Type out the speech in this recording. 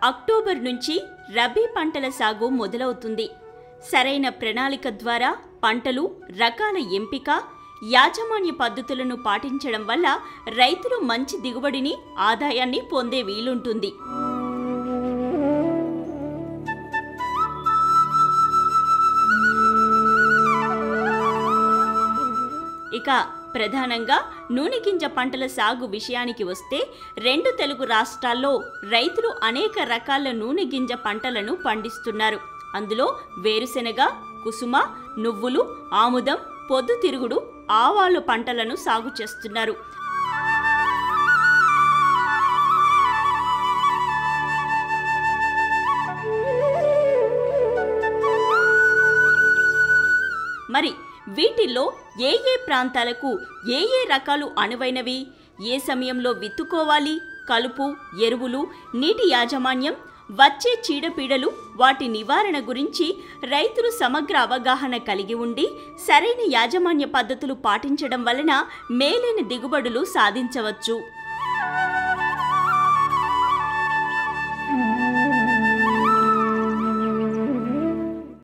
October నుంచి రబీ పంటల సాగు మొదలవుతుంది సరైన ప్రణాళిక ద్వారా పంటలు రకాల ఎంపిక యాజమాన్య పద్ధతులను పాటించడం వల్ల రైతులు మంచి దిగుబడిని ఆదాయాన్ని పొందే వీలుంటుంది ఇక ప్రధానంగా నూనె గింజ పంటల సాగు విషయానికి వస్తే రెండు తెలుగు రాష్ట్రాల్లో రైతులు అనేక రకాల నూనె గింజ పంటలను పండిస్తున్నారు అందులో వేరుశెనగ కుసుమ నువ్వులు ఆముదం పొద్దుతిరుగుడు ఆవాలు పంటలను సాగు చేస్తున్నారు మరి వీటిల్లో ఏ ఏ ప్రాంతాలకు ఏ ఏ రకాలు అనువైనవి ఏ సమయంలో విత్తుకోవాలి కలుపు ఎరువులు నీటి యాజమాన్యం వచ్చే చీడపీడలు వాటి నివారణ గురించి రైతులు సమగ్ర అవగాహన కలిగి ఉండి సరైన యాజమాన్య పద్ధతులు పాటించడం వలన మేలైన దిగుబడులు సాధించవచ్చు